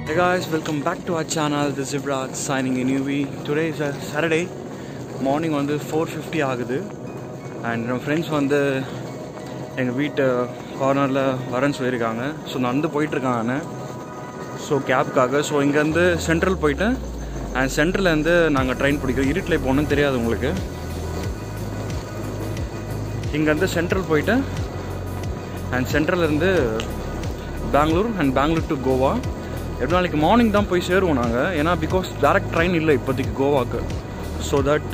Hey guys, welcome back to our channel. This is Ibrahim signing in UV. Today is a Saturday. Morning வந்து four fifty ஆகுது and நம்ம friends வந்து எங்கள் வீட்டு கார்னரில் வரேன்னு சொல்லியிருக்காங்க ஸோ நடந்து போயிட்டுருக்காங்க நான் ஸோ கேப்க்காக ஸோ இங்கேருந்து சென்ட்ரல் போயிட்டு அண்ட் சென்ட்ரல்லேருந்து நாங்கள் ட்ரெயின் பிடிக்கிறோம் இருட்டில் போகணும்னு தெரியாது உங்களுக்கு இங்கேருந்து சென்ட்ரல் போயிட்டு அண்ட் சென்ட்ரல்லேருந்து பெங்களூர் அண்ட் பெங்களூர் டு கோவா எப்படி நாளைக்கு மார்னிங் தான் போய் சேருவோம் நாங்கள் ஏன்னா பிகாஸ் டேரக்ட் ட்ரெயின் இல்லை இப்போதைக்கு கோவாக்கு ஸோ தட்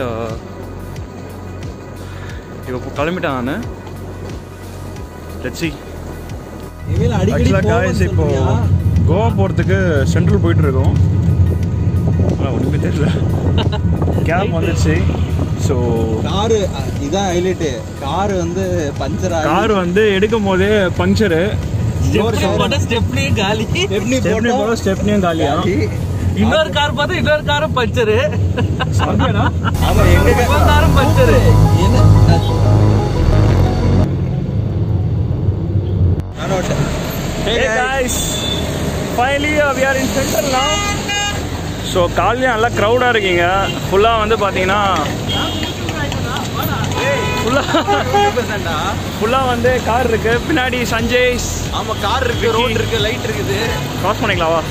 இப்போ கிளம்பிட்டாங்க லட்சி இனிமேல் அடிக்கடி ஆக்சுவலாக காய்ஸ் இப்போ கோவா போகிறதுக்கு சென்ட்ரல் போயிட்டு இருக்கோம் ஆனால் ஒன்றுமே தெரியல கேப் வந்துச்சு ஸோ காரு இதான் ஹைலைட்டு காரு வந்து பஞ்சர் ஆகி கார் வந்து எடுக்கும் போதே பஞ்சரு ஸ்டெப்னி காலி ஸ்டெப்னி ஸ்டெப்னி போட்டோம் போல ஸ்டெப்னியும் காலியா இன்னொரு கார் பார்த்தா இன்னொரு காரும் பஞ்சரு ஆமா எங்க இன்னொரு காரும் puncture Hey guys, finally uh, we are in central now. So காலையில் நல்லா க்ரௌடாக இருக்கீங்க ஃபுல்லாக வந்து பார்த்தீங்கன்னா ஃபுல்லாக ஃபுல்லாக வந்து கார் இருக்கு பின்னாடி சஞ்சய் ஆமா கார் இருக்கு ரோட் இருக்கு லைட் இருக்குது கிராஸ் பண்ணிக்கலாவா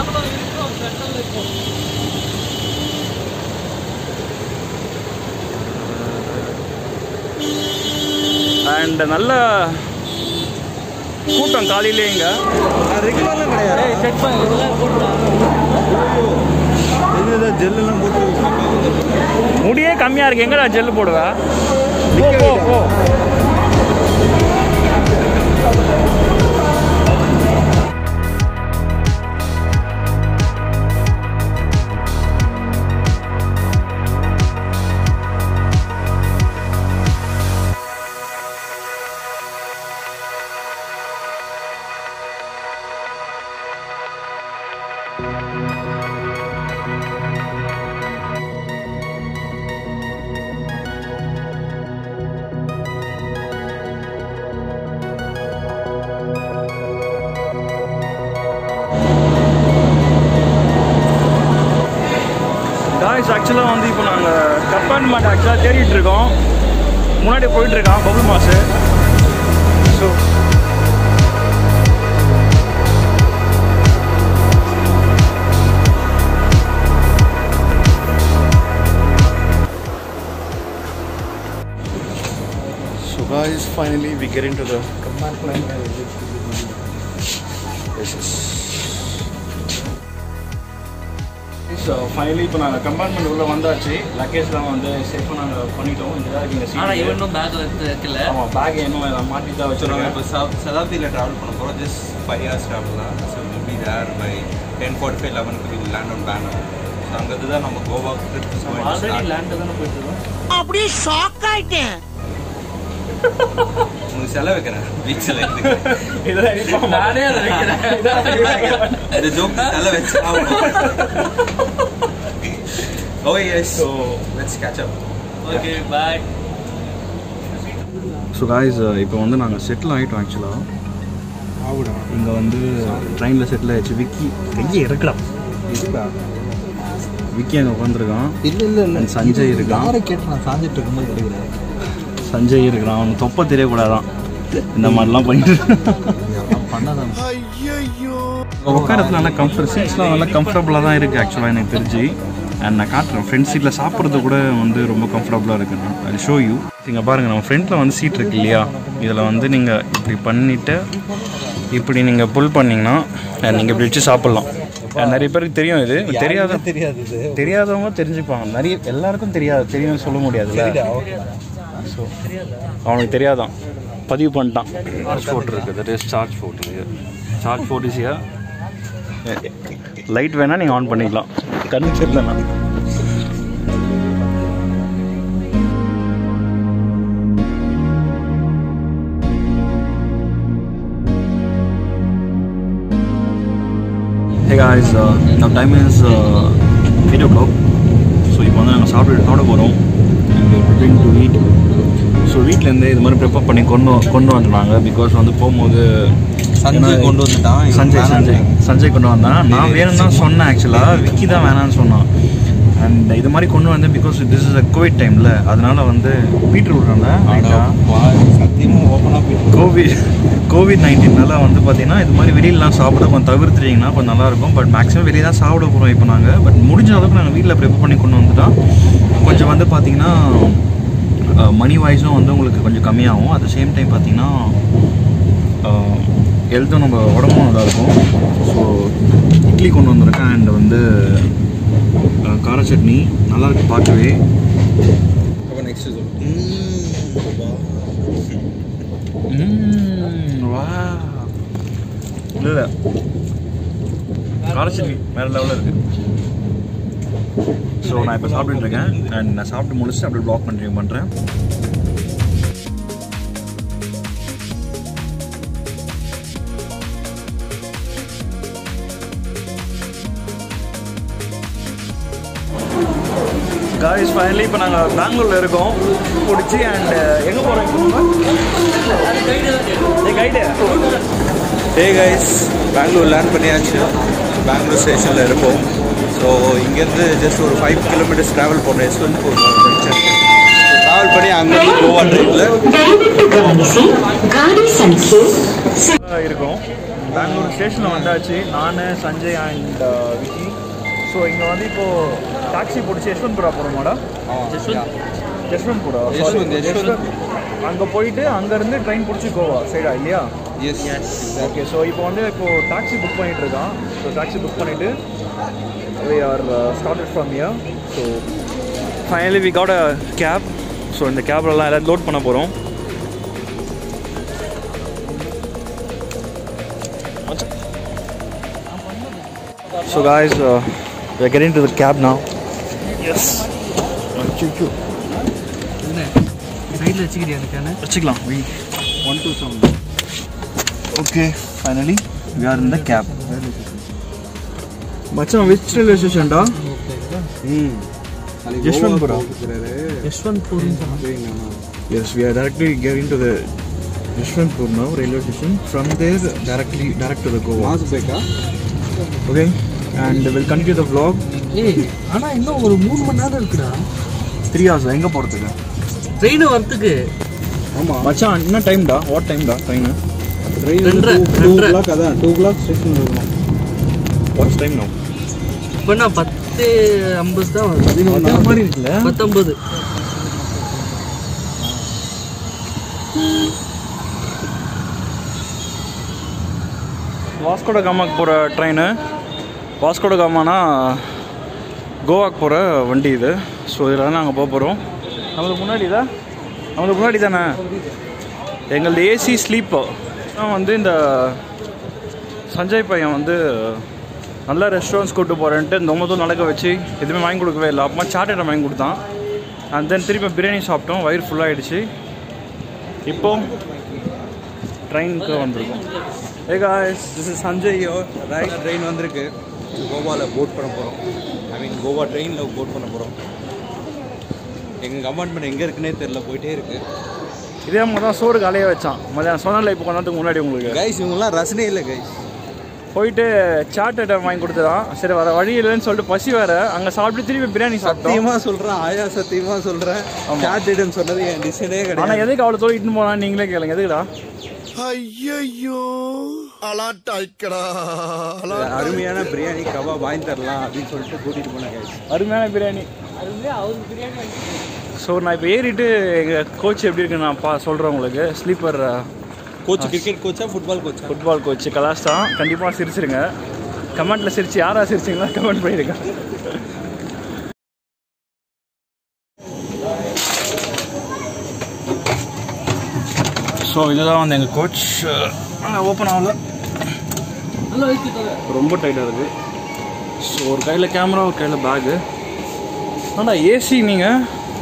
அண்ட் நல்ல கூட்டம் காலையிலே இங்கே ரெகுலர்லாம் கிடையாது செக் பண்ணி இது ஜெல்லாம் போட்டு முடியே கம்மியாக இருக்கு எங்கடா ஜெல்லு போடுவ போ போ போ காய்ஸ் ஆக்சுவலாக வந்து இப்போ நாங்கள் கப்பார்ட்மெண்ட் ஆக்சுவலாக தேடிட்டு இருக்கோம் முன்னாடி போயிட்டு இருக்கான் பபுள் மாசு so So guys, finally we get into the compartment. This is so finally இப்போ நாங்கள் கம்பார்ட்மெண்ட் உள்ளே வந்தாச்சு லக்கேஜ்லாம் வந்து சேஃபாக நாங்கள் பண்ணிட்டோம் இதுதான் இங்கே ஆனா சீட் இவன் இன்னும் பேக்ல எடுத்து வைக்கல ஆமாம் பேக் இன்னும் எல்லாம் மாட்டி தான் ஸோ நம்ம வச்சுருக்கோம் இப்போ சதாப்தியில் ட்ராவல் பண்ண போகிறோம் ஜஸ்ட் ஃபைவ் ஹவர்ஸ் ட்ராவல் தான் so will be there by ten forty five லெவனுக்கு வில் லேண்ட் ஆன் பேனர் ஸோ அங்கே தான் நம்ம கோவாக்கு ட்ரிப் ஆல்ரெடி லேண்ட் தானே போயிட்டு இருக்கோம் உங்களுக்கு செலவு வைக்கிறேன் பீச் செலவு இதெல்லாம் நானே அதை வைக்கிறேன் இந்த ஜோக் செலவு வச்சு oh yes so let's catch up okay bye so guys இப்போ வந்து நாங்கள் செட்டில் ஆகிட்டோம் ஆக்சுவலாக இங்கே வந்து ட்ரெயினில் செட்டில் ஆயிடுச்சு விக்கி கையை இறக்கலாம் விக்கி அங்கே உட்காந்துருக்கான் இல்ல இல்ல இல்ல And சஞ்சய் இருக்கான். யாரை கேட்டு நான் சாஞ்சிட்டு இருக்கும்போது கிடைக்கிறேன் சஞ்சய் இருக்கிறான் அவனுக்கு தொப்பை தெரியக்கூடாதான் இந்த மாதிரிலாம் பண்ணிட்டு பண்ணாதான் உட்காரத்துல நல்லா கம்ஃபர்ட் சீட்ஸ்லாம் நல்லா கம்ஃபர்டபுளாக தான் இருக்குது ஆக்சுவலாக எனக்கு தெரிஞ்சு அண்ட் நான் காட்டுறேன் ஃப்ரண்ட் சீட்டில் சாப்பிட்றது கூட வந்து ரொம்ப கம்ஃபர்டபுளாக இருக்குண்ணா அது ஷோ யூ இங்கே பாருங்கள் நம்ம ஃப்ரண்ட்டில் வந்து சீட் இருக்கு இல்லையா இதில் வந்து நீங்கள் இப்படி பண்ணிவிட்டு இப்படி நீங்கள் புல் பண்ணிங்கன்னா நீங்கள் இப்படி வச்சு சாப்பிட்லாம் And நிறைய பேருக்கு தெரியும் இது தெரியாத தெரியாது இது தெரியாதவங்க தெரிஞ்சுப்பாங்க நிறைய எல்லாருக்கும் தெரியாது தெரியும்னு சொல்ல முடியாதுல்ல ஸோ அவனுக்கு தெரியாதான் பதிவு பண்ணிட்டான் சார்ஜ் ஃபோர்ட் இருக்குது தட் இஸ் சார்ஜ் ஃபோர்ட் இது சார்ஜ் ஃபோர்ட் இஸ் லைட் வேணால் நீங்கள் ஆன் பண்ணிக்கலாம் கண்ணு தெரியலண்ணா Hey guys, uh, now time is uh, 8 o'clock. So இப்போ வந்து நாங்கள் சாப்பிட்டு சாப்பிட போகிறோம் ப்ரிப்பேரிங் டு eat ஸோ வீட்டிலேருந்து இது மாதிரி ப்ரிப்பேர் பண்ணி கொண்டு வ- கொண்டு வந்துட்டாங்க பிகாஸ் வந்து போகும்போது சஞ்சய் கொண்டு வந்துட்டான் இவன் சஞ்சய் வேணாம். சஞ்சய் சஞ்சய் கொண்டு வந்தான் நான் வேணும்னு தான் சொன்னேன் ஆக்சுவலாக விக்கி தான் வேணாம்னு சொன்னான் அண்ட் இது மாதிரி கொண்டு வந்தேன் because this is a covid டைமில் அதனால வந்து பீட்ரூட் விட்றாங்க அட வா, சத்தியமா ஓப்பனா போயிட்டு கோவிட் கோவிட் நைன்டீன்னால வந்து பார்த்தீங்கன்னா இது மாதிரி வெளியிலலாம் சாப்பிட கொஞ்சம் தவிர்த்துட்டீங்கன்னா கொஞ்சம் நல்லாயிருக்கும் பட் மேக்ஸிமம் வெளியே தான் சாப்பிட போகிறோம் இப்போ நாங்கள் பட் முடிஞ்ச அளவுக்கு நாங்கள் வீட்டில் ப்ரிப்பேர் பண்ணி கொண்டு வந்துட்டோம் கொஞ்சம் வந்து பார்த்தீங்கன்னா மணி வைஸும் வந்து உங்களுக்கு கொஞ்சம் கம்மியாகும் அட் த சேம் டைம் பார்த்தீங்கன்னா ஹெல்த்தும் நம்ம உடம்பும் நல்லாயிருக்கும் ஸோ இட்லி கொண்டு வந்திருக்கேன் அண்ட் வந்து அஹ், கார சட்னி நல்லா இருக்கு பார்க்கவே அப்ப நெக்ஸ்ட் சொல்லு வா இல்லை இல்லை கார சட்னி வேறு லெவலில் இருக்குது ஸோ நான் இப்போ சாப்பிட்டுட்டு இருக்கேன் அண்ட் நான் சாப்பிட்டு முடிச்சுட்டு அப்படியே ப்ளாக் கண்டினியூ பண்ணுறேன் காய்ஸ் ஃபைனலி இப்போ நாங்கள் பெங்களூரில் இருக்கோம் பிடிச்சி அண்ட் எங்கே போகிறோம் கைடு டே கைஸ் பெங்களூர் லேண்ட் பண்ணியாச்சு பெங்களூர் ஸ்டேஷனில் இருப்போம் ஸோ இங்கேருந்து ஜஸ்ட் ஒரு ஃபைவ் கிலோமீட்டர்ஸ் ட்ராவல் பண்ணுறேன் யஸ்வந்த்பூர் ட்ராவல் பண்ணி அங்கேருந்து கோவா ட்ரெயினில் ಗಾಡಿ ಸಂಖ್ಯೆ இருக்கோம் பெங்களூர் ஸ்டேஷனில் வந்தாச்சு நான் சஞ்சய் அண்ட் விக்கி ஸோ இங்கே வந்து இப்போது டாக்ஸி பிடிச்சி யஷ்வந்த்புரா போகிறோமாடா யஷ்வந்த்புரா யஷ்வந்த், யஷ்வந்த். அங்கே போயிட்டு அங்கேருந்து ட்ரெயின் பிடிச்சி கோவா சைடா இல்லையா எஸ் ஓகே ஸோ இப்போ வந்து இப்போ டாக்ஸி புக் பண்ணிட்டு இருக்கான் ஸோ டாக்ஸி புக் பண்ணிட்டு we are uh, started from here so finally we got a cab so இந்த கேப்லலாம் எல்லாரும் லோட் பண்ண போகிறோம் so guys we are getting to the cab now yes அச்சோ சைடில் வச்சுக்கிறியா இருக்கானே வச்சுக்கலாம் we one two seven Okay, finally, we are in the cab. மச்சான் which railway station டா ம் Yeshwantpura. Yeshwantpur Yes, we are directly getting to the Yashwantpur now, railway station. From there, directly direct to the Goa. Mass பேக்கா Okay, and we'll continue the vlog. ஏய் ஆனா இன்னும் ஒரு மூணு மணி நேரம் இருக்குடா Three hours எங்க போறதுக்கு? ட்ரெயின் வரத்துக்கு ஆமா மச்சான் என்ன டைம் டா? What time டா? Train? ட்ரெயின் ரெண்டரை, டூ ரெண்டரை. கிளாக் அதான் டூ கிளாக் ஸ்டேஷன் இருக்கணும் What's time now? இப்போ நான் பத்து ஐம்பது தான் வருது அதே மாதிரி இருக்குல்ல? பத்தொம்பது வாஸ்கோட காமாக்கு போகிற ட்ரெயின் வாஸ்கோட காமானா கோவாக்கு போகிற வண்டி இது ஸோ இதில் தான் நாங்கள் போக போகிறோம் நம்மளுக்கு முன்னாடி தான் நம்மளுக்கு முன்னாடி தானே எங்களது ஏசி ஸ்லீப்பர் நான் வந்து இந்த சஞ்சய் பையன் வந்து நல்ல ரெஸ்டாரண்ட்ஸ் கூப்பிட்டு போகிறேன்ட்டு இந்த ரொம்ப தூரம் நடக்க வச்சு எதுவுமே வாங்கி கொடுக்கவே இல்லை அப்புறமா சாட் ஐட்டம் வாங்கி கொடுத்தான் அண்ட் தென் திருப்பி பிரியாணி சாப்பிட்டோம் வயிறு ஃபுல்லாகிடுச்சு இப்போ ட்ரெயினுக்கு வந்திருக்கோம் ஏ guys this is Sanjay right train வந்திருக்கு கோவாவில் போட் பண்ண போகிறோம் ஐ மீன் கோவா ட்ரெயினில் போட் பண்ண போகிறோம் எங்கள் கம்பார்ட்மெண்ட் எங்கே இருக்குன்னே தெரில போயிட்டே இருக்கு இதே மாதிரி தான் சோறு காலையே வச்சான் மதியானம் சொன்னால இப்போ கொஞ்ச நேரத்துக்கு முன்னாடி உங்களுக்கு கைஸ் இவங்கெல்லாம் ரசனே இல்லை கைஸ் போயிட்டு சாட் ஐட்டம் வாங்கி கொடுத்துதான் சரி வர வழி இல்லைன்னு சொல்லிட்டு பசி வேற அங்கே சாப்பிட்டு திருப்பி பிரியாணி சாப்பிட்டோம் சத்தியமாக சொல்கிறேன் ஆயா சத்தியமாக சொல்கிறேன் சாட் ஐட்டம் சொன்னது என் டிசைனே ஆனால் கிடையாது எதுக்கு அவ்வளோ தூரம் இட்டுன்னு போனா நீங்களே கேளுங்க எதுக்குடா ஐயோ அலாட்டாய்க்கடா அருமையான பிரியாணி கபாப் வாங்கி தரலாம் அப்படின்னு சொல்லிட்டு கூட்டிகிட்டு போனேன் கைஸ் அருமையான பிரியாணி ஸோ நான் இப்போ ஏறிட்டு எங்கள் கோச் எப்படி இருக்குன்னு நான் பா சொல்கிறேன் உங்களுக்கு ஸ்லீப்பர் கோச் கிரிக்கெட் கோச்சா ஃபுட்பால் கோச்சா ஃபுட்பால் கோச் கலாஸ் தான் கண்டிப்பாக சிரிச்சிருங்க கமெண்ட்டில் சிரிச்சு யாரா சிரிச்சிங்களா கமெண்ட் பண்ணிடுங்க ஸோ இதுதான் வந்து எங்கள் கோச் ஓப்பன் ஆகல ரொம்ப டைட்டாக இருக்குது ஸோ ஒரு கையில் கேமரா ஒரு கையில் பேகு ஆனால் ஏசி நீங்கள்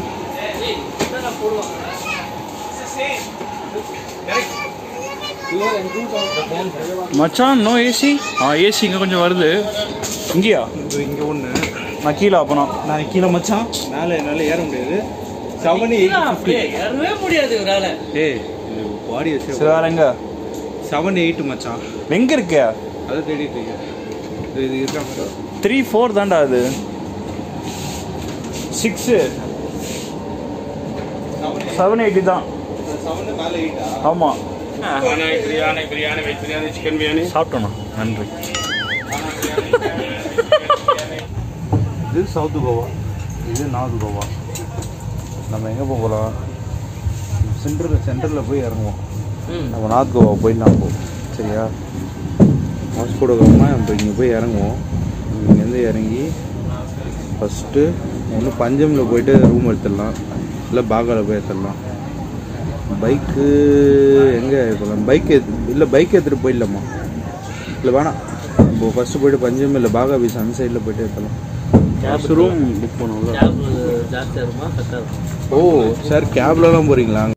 மச்சான் நோ ஏசி ஆ ஏசி இங்கே கொஞ்சம் வருது இங்கேயா இங்கே ஒன்று நான் கீழே அப்பனா நான் கீழே மச்சான் மேலே என்னால் ஏற முடியாது செவன் எயிட் ஃபிஃப்டி ஏறவே முடியாது இவரால ஏய் பாடி வச்சு சரி வேற எங்க செவன் எயிட் மச்சான் எங்கே இருக்க அதை தேடிட்டு இருக்கேன் இது இது இருக்கா த்ரீ ஃபோர் தான்டா அது சிக்ஸு செவன் எயிட்டி தான் செவன் மேலே எயிட்டா ஆமாம் பிரியாணி பிரியாணி வெஜ் பிரியாணி சிக்கன் பிரியாணி சாப்பிட்டோண்ணா நன்றி இது சவுத்து கோவா இது நார்த் கோவா நம்ம எங்கே போக போகலாம் சென்டரில் சென்டரில் போய் இறங்குவோம் நம்ம நார்த் கோவா போயிடலாம் போ சரியா வாஸ்கோட காமா நம்ம இங்கே போய் இறங்குவோம் இங்கேருந்து இறங்கி ஃபஸ்ட்டு ஒன்று பஞ்சமில் போயிட்டு ரூம் எடுத்துடலாம் இல்லை பாகாவில் போய் எடுத்துடலாம் பைக்கு எங்கே போகலாம் பைக் எடுத்து இல்லை பைக் எடுத்துகிட்டு போயிடலாமா இல்லை வேணாம் இப்போ ஃபஸ்ட்டு போயிட்டு பஞ்சம் இல்லை பாகா பீச் அந்த சைடில் போயிட்டு எடுத்துடலாம் ரூம் புக் பண்ணுவோம்ல கேப் ஜாஸ்தியாக இருக்குமா கரெக்டாக இருக்கும் ஓ சார் கேப்லலாம் போகிறீங்களா